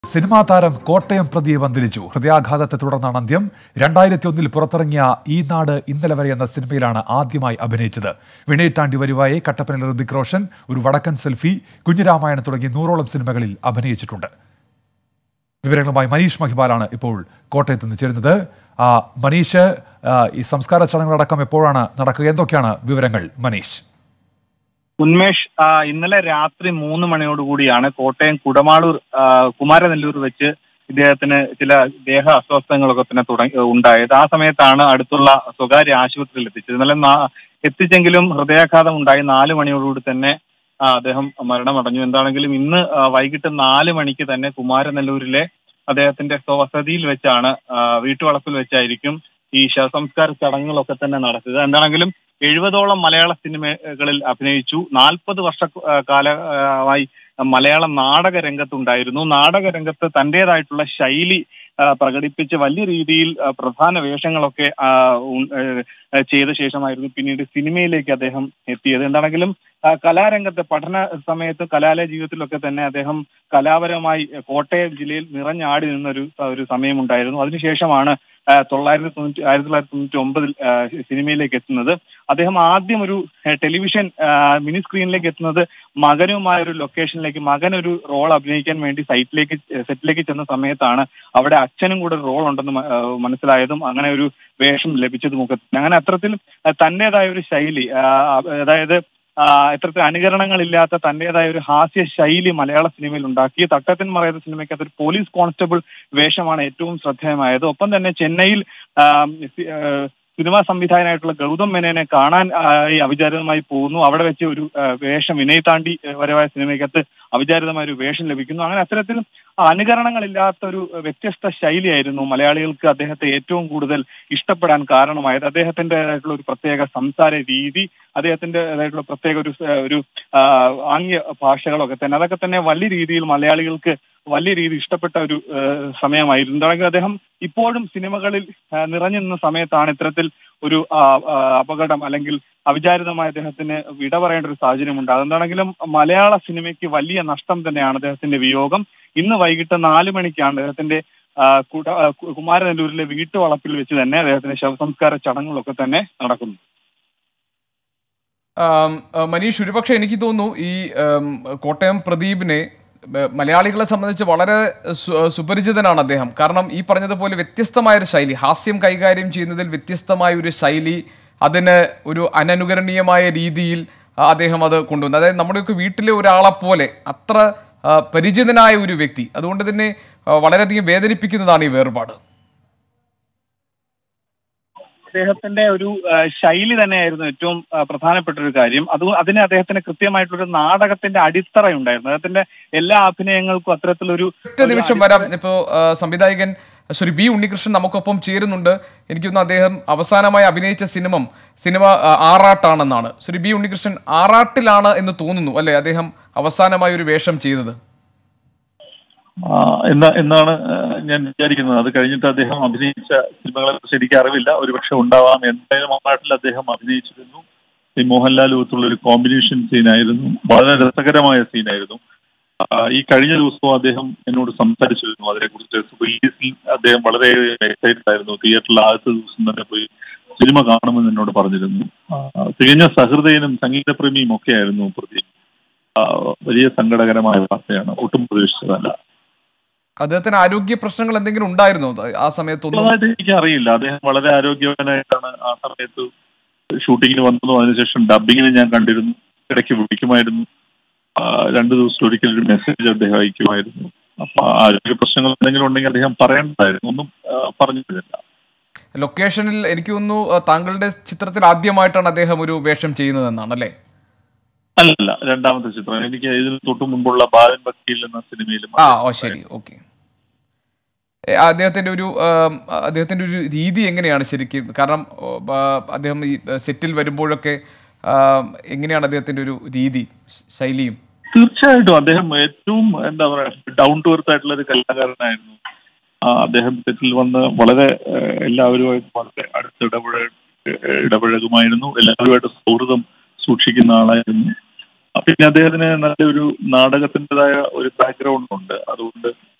cinema താരം കോട്ടയം പ്രതിയെ അന്തരിച്ചു ഹൃദയാഘാതത്തെ തുടർന്നാണ് അന്ത്യം രണ്ടായിരത്തി ഒന്നിൽ പുറത്തിറങ്ങിയ ഈ നാട് ഇന്നലെ വരെ എന്ന സിനിമയിലാണ് ആദ്യമായി അഭിനയിച്ചത് വിനയ് താണ്ടി വരുവായെ കട്ടപ്പനയിൽ ഋതിക് റോഷൻ ഒരു വടക്കൻ സെൽഫി കുഞ്ഞിരാമായണം തുടങ്ങി നൂറോളം സിനിമകളിൽ അഭിനയിച്ചിട്ടുണ്ട് വിവരങ്ങളുമായി മനീഷ് മഹിബാലാണ് ഇപ്പോൾ കോട്ടയത്ത് നിന്ന് ചേരുന്നത് ആ, മനീഷ് ആ, ഈ സംസ്കാര ചടങ്ങുകളടക്കം എപ്പോഴാണ് നടക്കുക എന്തൊക്കെയാണ് വിവരങ്ങൾ മനീഷ് ഉന്മേഷ് ആ, ഇന്നലെ രാത്രി മൂന്ന് മണിയോടുകൂടിയാണ് കോട്ടയം കുടമാളൂർ ആ, കുമാരനെല്ലൂർ വെച്ച് ഇദ്ദേഹത്തിന് ചില ദേഹ അസ്വസ്ഥങ്ങളൊക്കെ തന്നെ തുടങ്ങി ഉണ്ടായത് ആ സമയത്താണ് അടുത്തുള്ള സ്വകാര്യ ആശുപത്രിയിൽ എത്തിച്ചത് ഇന്നലെ നാ- എത്തിച്ചെങ്കിലും ഹൃദയാഘാതം ഉണ്ടായി നാല് മണിയോടുകൂടി തന്നെ ആ, അദ്ദേഹം മരണമടഞ്ഞു എന്താണെങ്കിലും ഇന്ന് ആ, വൈകിട്ട് നാല് മണിക്ക് തന്നെ കുമാരനെല്ലൂരിലെ അദ്ദേഹത്തിന്റെ സ്വവസതിയിൽ വെച്ചാണ് ആ, വീട്ടുവളപ്പിൽ വെച്ചായിരിക്കും ഈ ശവസംസ്കാര ചടങ്ങുകളൊക്കെ തന്നെ നടത്തുക എന്താണെങ്കിലും എഴുപതോളം മലയാള സിനിമകളിൽ അഭിനയിച്ചു നാൽപ്പത് വർഷ ആ, കാലമായി മലയാള നാടക രംഗത്തുണ്ടായിരുന്നു നാടക രംഗത്ത് തന്റേതായിട്ടുള്ള ശൈലി ആ, പ്രകടിപ്പിച്ച് വലിയ രീതിയിൽ ആ, പ്രധാന വേഷങ്ങളൊക്കെ ആ, ഉൺ- ഏ, ചെയ്ത ശേഷമായിരുന്നു പിന്നീട് സിനിമയിലേക്ക് അദ്ദേഹം എത്തിയത് എന്താണെങ്കിലും ആ, കലാരംഗത്ത് പഠന സമയത്ത് കലാലയ ജീവിതത്തിലൊക്കെ തന്നെ അദ്ദേഹം കലാപരമായി കോട്ടയം ജില്ലയിൽ നിറഞ്ഞാടി നിന്നൊരു ഒരു സമയമുണ്ടായിരുന്നു അതിനുശേഷമാണ് ആ, തൊള്ളായിരത്തി തൊണ്ണൂറ്റി ആയിരത്തി തൊള്ളായിരത്തി തൊണ്ണൂറ്റി ഒമ്പതിൽ ആ, സിനിമയിലേക്ക് എത്തുന്നത് അദ്ദേഹം ആദ്യം ഒരു ആ, ടെലിവിഷൻ ആ, മിനി സ്ക്രീനിലേക്ക് എത്തുന്നത് മകനുമായ ഒരു ലൊക്കേഷനിലേക്ക് മകൻ ഒരു റോൾ അഭിനയിക്കാൻ വേണ്ടി സൈറ്റിലേക്ക് സെറ്റിലേക്ക് ചെന്ന സമയത്താണ് അവിടെ അച്ഛനും കൂടെ ഒരു റോൾ ഉണ്ടെന്ന് മ- ആ, മനസ്സിലായതും അങ്ങനെ ഒരു വേഷം ലഭിച്ചതും ഒക്കെ അങ്ങനെ അത്തരത്തിൽ ആ, തന്റേതായ ഒരു ശൈലി ആ, അതായത് ആ, ഇത്തരത്തിൽ അനുകരണങ്ങളില്ലാത്ത തന്റേതായ ഒരു ഹാസ്യ ശൈലി മലയാള സിനിമയിൽ ഉണ്ടാക്കി തട്ടത്തിൻ മറയത്ത സിനിമയ്ക്കകത്ത് ഒരു പോലീസ് കോൺസ്റ്റബിൾ വേഷമാണ് ഏറ്റവും ശ്രദ്ധേയമായത് ഒപ്പം തന്നെ ചെന്നൈയിൽ ആ, സി- ആ, സിനിമാ സംവിധായകനായിട്ടുള്ള ഗൗതം മേനോനെ കാണാൻ ആ, ഈ അവിചാരിതമായി പോകുന്നു അവിടെ വെച്ച് ഒരു ആ, വേഷം വിനയ് താണ്ടി ആ, വരവായ സിനിമയ്ക്കകത്ത് അവിചാരിതമായ ഒരു വേഷം ലഭിക്കുന്നു അങ്ങനെ അത്തരത്തിൽ അനുകരണങ്ങളില്ലാത്ത ഒരു വ്യത്യസ്ത ശൈലിയായിരുന്നു മലയാളികൾക്ക് അദ്ദേഹത്തെ ഏറ്റവും കൂടുതൽ ഇഷ്ടപ്പെടാൻ കാരണമായത് അദ്ദേഹത്തിൻ്റെതായിട്ടുള്ള ഒരു പ്രത്യേക സംസാര രീതി അദ്ദേഹത്തിൻ്റെതായിട്ടുള്ള പ്രത്യേക ഒരു സ- ഒരു ആ, ആംഗ്യ ഭാഷകളൊക്കെ തന്നെ അതൊക്കെ തന്നെ വലിയ രീതിയിൽ മലയാളികൾക്ക് വലിയ രീതിയിൽ ഇഷ്ടപ്പെട്ട ഒരു ആ, സമയമായിരുന്നു എന്താണെങ്കിൽ അദ്ദേഹം ഇപ്പോഴും സിനിമകളിൽ ആ, നിറഞ്ഞു നിന്ന സമയത്താണ് ഇത്തരത്തിൽ ഒരു ആ, ആ, അപകടം അല്ലെങ്കിൽ അവിചാരിതമായ അദ്ദേഹത്തിന് വിട പറയേണ്ട ഒരു സാഹചര്യം ഉണ്ട് അതെന്താണെങ്കിലും മലയാള സിനിമയ്ക്ക് വലിയ നഷ്ടം തന്നെയാണ് അദ്ദേഹത്തിന്റെ വിയോഗം ഇന്ന് വൈകിട്ട് നാല് മണിക്കാണ് അദ്ദേഹത്തിന്റെ ആ, കുട ആ, കു- കുമാരനെല്ലൂരിലെ വീട്ടുവളപ്പിൽ വെച്ച് തന്നെ അദ്ദേഹത്തിന്റെ ശവസംസ്കാര ചടങ്ങുകളൊക്കെ തന്നെ നടക്കുന്നു ആം, ആ, മനീഷ് ഒരുപക്ഷെ എനിക്ക് തോന്നുന്നു ഈ ആം, കോട്ടയം പ്രദീപിനെ ബ- മലയാളികളെ സംബന്ധിച്ച് വളരെ സു- സുപരിചിതനാണ് അദ്ദേഹം കാരണം ഈ പറഞ്ഞതുപോലെ വ്യത്യസ്തമായ ഒരു ശൈലി ഹാസ്യം കൈകാര്യം ചെയ്യുന്നതിൽ വ്യത്യസ്തമായ ഒരു ശൈലി അതിന് ഒരു അനനുകരണീയമായ രീതിയിൽ ആ, അദ്ദേഹം അത് കൊണ്ടുവന്നു അതായത് നമ്മുടെയൊക്കെ വീട്ടിലെ ഒരാളെ പോലെ അത്ര ആ, പരിചിതനായ ഒരു വ്യക്തി അതുകൊണ്ട് തന്നെ ആ, വളരെയധികം വേദനിപ്പിക്കുന്നതാണ് ഈ വേർപാട് അദ്ദേഹത്തിന്റെ ഒരു ആ, ശൈലി തന്നെയായിരുന്നു ഏറ്റവും ആ, പ്രധാനപ്പെട്ട ഒരു കാര്യം അത് അതിന് അദ്ദേഹത്തിന് കൃത്യമായിട്ടുള്ളൊരു നാടകത്തിന്റെ അടിത്തറ ഉണ്ടായിരുന്നു അദ്ദേഹത്തിന്റെ എല്ലാ അഭിനയങ്ങൾക്കും അത്തരത്തിലൊരു ഒറ്റ നിമിഷം വരാം ഇപ്പോ ആ, സംവിധായകൻ ശ്രീ ബി ഉണ്ണികൃഷ്ണൻ നമുക്കൊപ്പം ചേരുന്നുണ്ട് എനിക്ക് തോന്നുന്നു അദ്ദേഹം അവസാനമായി അഭിനയിച്ച സിനിമ സിനിമ ആ, ആറാട്ടാണെന്നാണ് ശ്രീ ബി ഉണ്ണികൃഷ്ണൻ ആറാട്ടിലാണ് എന്ന് തോന്നുന്നു അല്ലെ അദ്ദേഹം അവസാനമായി ഒരു വേഷം ചെയ്തത് ആ, എന്നാ എന്നാണ് ആ, ഞാൻ വിചാരിക്കുന്നത് അത് കഴിഞ്ഞിട്ട് അദ്ദേഹം അഭിനയിച്ച സിനിമകളെ കുറിച്ച് എനിക്ക് അറിവില്ല ഒരുപക്ഷെ ഉണ്ടാവാം എന്തായാലും ആ നാട്ടിൽ അദ്ദേഹം അഭിനയിച്ചിരുന്നു ഈ മോഹൻലാൽ ഒത്തുള്ള ഒരു കോമ്പിനേഷൻ സീനായിരുന്നു വളരെ രസകരമായ സീനായിരുന്നു ആ, ഈ കഴിഞ്ഞ ദിവസവും അദ്ദേഹം എന്നോട് സംസാരിച്ചിരുന്നു അതിനെക്കുറിച്ച് റിലീസിൽ അദ്ദേഹം വളരെ എക്സൈറ്റഡ് ആയിരുന്നു തിയേറ്ററിൽ ആദ്യത്തെ ദിവസം തന്നെ പോയി സിനിമ കാണുമെന്ന് എന്നോട് പറഞ്ഞിരുന്നു ആ, തികഞ്ഞ സഹൃദയനും സംഗീതപ്രേമിയും ഒക്കെ ആയിരുന്നു പ്രതി ആ, വലിയ സങ്കടകരമായ വാർത്തയാണ് ഒട്ടും പ്രതീക്ഷിച്ചതല്ല അദ്ദേഹത്തിന് ആരോഗ്യ പ്രശ്നങ്ങൾ എന്തെങ്കിലും ഉണ്ടായിരുന്നോ ആ സമയത്തൊന്നും ഉള്ളതായിട്ട് എനിക്ക് അറിയില്ല അദ്ദേഹം വളരെ ആരോഗ്യവാനായിട്ടാണ് ആ സമയത്ത് ഷൂട്ടിങ്ങിന് വന്നതും അതിനുശേഷം ഡബിങ്ങിന് ഞാൻ കണ്ടിരുന്നു ഇടയ്ക്ക് വിളിക്കുമായിരുന്നു ആ, രണ്ടു ദിവസം ഒരിക്കൽ ഒരു മെസ്സേജ് അദ്ദേഹം അയക്കുമായിരുന്നു അപ്പൊ ആരോഗ്യ പ്രശ്നങ്ങൾ എന്തെങ്കിലും ഉണ്ടെങ്കിൽ അദ്ദേഹം പറയേണ്ടതായിരുന്നു ഒന്നും ആ, പറഞ്ഞിട്ടില്ല ലൊക്കേഷനിൽ എനിക്ക് തോന്നുന്നു ആ, താങ്കളുടെ ചിത്രത്തിൽ ആദ്യമായിട്ടാണ് അദ്ദേഹം ഒരു വേഷം ചെയ്യുന്നതെന്നാണ് അല്ലേ അല്ലല്ല രണ്ടാമത്തെ ചിത്രം എനിക്ക് ഇതിന് തൊട്ടു മുമ്പുള്ള ബാലൻ വക്കീൽ എന്ന സിനിമയിലും ആ ഓ ശരി ഓക്കെ അദ്ദേഹത്തിന്റെ ഒരു ആം, അദ്ദേഹത്തിന്റെ ഒരു രീതി എങ്ങനെയാണ് ശരിക്കും കാരണം ഓ, ബ- അദ്ദേഹം ഈ സെറ്റിൽ വരുമ്പോഴൊക്കെ ആം, എങ്ങനെയാണ് അദ്ദേഹത്തിന്റെ ഒരു രീതി ശ- ശൈലിയും തീർച്ചയായിട്ടും അദ്ദേഹം ഏറ്റവും എന്താ പറയാ ഡൗൺ ടു എർത്ത് ആയിട്ടുള്ള ഒരു കലാകാരനായിരുന്നു ആ, അദ്ദേഹം സെറ്റിൽ വന്ന് വളരെ ഏഹ്, എല്ലാവരുമായിട്ട് വളരെ അടുത്ത് ഇടപഴ ഏഹ്, ഇടപഴകുമായിരുന്നു എല്ലാവരുമായിട്ട് സൗഹൃദം സൂക്ഷിക്കുന്ന ആളായിരുന്നു ആ, പിന്നെ അദ്ദേഹത്തിന് നല്ലൊരു നാടകത്തിൻ്റെതായ ഒരു ബാക്ക്ഗ്രൗണ്ട് ഉണ്ട് അതുകൊണ്ട്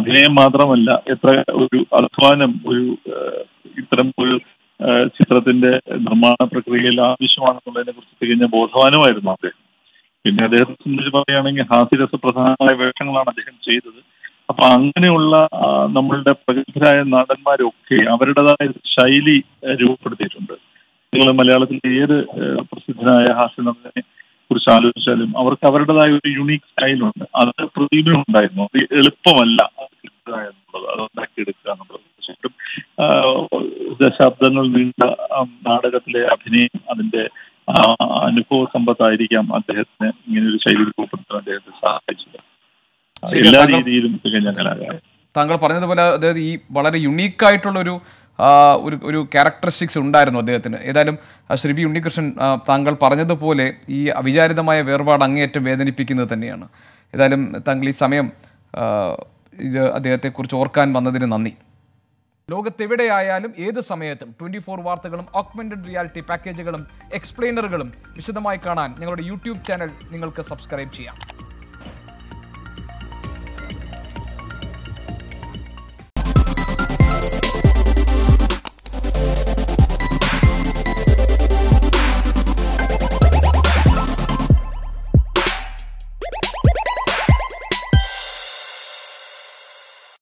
അഭിനയം മാത്രമല്ല എത്ര ഒരു അധ്വാനം ഒരു ഏഹ്, ഇത്തരം ഒരു ഏഹ്, ചിത്രത്തിന്റെ നിർമ്മാണ പ്രക്രിയയിൽ ആവശ്യമാണെന്നുള്ളതിനെ കുറിച്ച് തികഞ്ഞ ബോധവാനുമായിരുന്നു അദ്ദേഹം പിന്നെ അദ്ദേഹത്തെ സംബന്ധിച്ച് പറയുകയാണെങ്കിൽ ഹാസ്യരസപ്രധാനമായ വേഷങ്ങളാണ് അദ്ദേഹം ചെയ്തത് അപ്പൊ അങ്ങനെയുള്ള ആ, നമ്മളുടെ പ്രഗത്ഭരായ നടന്മാരൊക്കെ അവരുടേതായ ഒരു ശൈലി ഏഹ്, രൂപപ്പെടുത്തിയിട്ടുണ്ട് നിങ്ങൾ മലയാളത്തിലെ ഏത് ഏഹ്, പ്രസിദ്ധനായ ഹാസ്യനടനെ കുറിച്ച് ആലോചിച്ചാലും അവർക്ക് അവരുടേതായ ഒരു യുണീക് സ്റ്റൈലുണ്ട് അത് പ്രദീപിനും ഉണ്ടായിരുന്നു അത് എളുപ്പമല്ല അത് കിട്ടുക എന്നുള്ളത് അത് ഉണ്ടാക്കിയെടുക്കുക എന്നുള്ളത് തീർച്ചയായിട്ടും ആ, ദശാബ്ദങ്ങൾ നീണ്ട ആ, നാടകത്തിലെ അഭിനയം അതിന്റെ ആ, അനുഭവ സമ്പത്തായിരിക്കാം അദ്ദേഹത്തിന് ഇങ്ങനെ ഒരു ശൈലി രൂപപ്പെടുത്താൻ അദ്ദേഹത്തെ സഹായിച്ചത് ശരി, എല്ലാ താങ്കൾ- രീതിയിലും തികഞ്ഞ കലാകാരൻ താങ്കൾ പറഞ്ഞതുപോലെ അതായത് ഈ വളരെ യുണീക്ക് ആയിട്ടുള്ള ഒരു ആ, ഒരു ഒരു ക്യാരക്ടറിസ്റ്റിക്സ് ഉണ്ടായിരുന്നു അദ്ദേഹത്തിന് ഏതായാലും ആ, ശ്രീ ബി ഉണ്ണികൃഷ്ണൻ ആ, താങ്കൾ പറഞ്ഞതുപോലെ ഈ അവിചാരിതമായ വേർപാട് അങ്ങേയറ്റം വേദനിപ്പിക്കുന്നത് തന്നെയാണ് ഏതായാലും താങ്കൾ ഈ സമയം ആ, ഇത് അദ്ദേഹത്തെക്കുറിച്ച് ഓർക്കാൻ വന്നതിന് നന്ദി ലോകത്തെവിടെയായാലും ഏത് സമയത്തും ട്വൻറ്റി ഫോർ വാർത്തകളും ഓഗ്മെന്റഡ് റിയാലിറ്റി പാക്കേജുകളും എക്സ്പ്ലെയിനറുകളും വിശദമായി കാണാൻ ഞങ്ങളുടെ യൂട്യൂബ് ചാനൽ നിങ്ങൾക്ക് സബ്സ്ക്രൈബ് ചെയ്യാം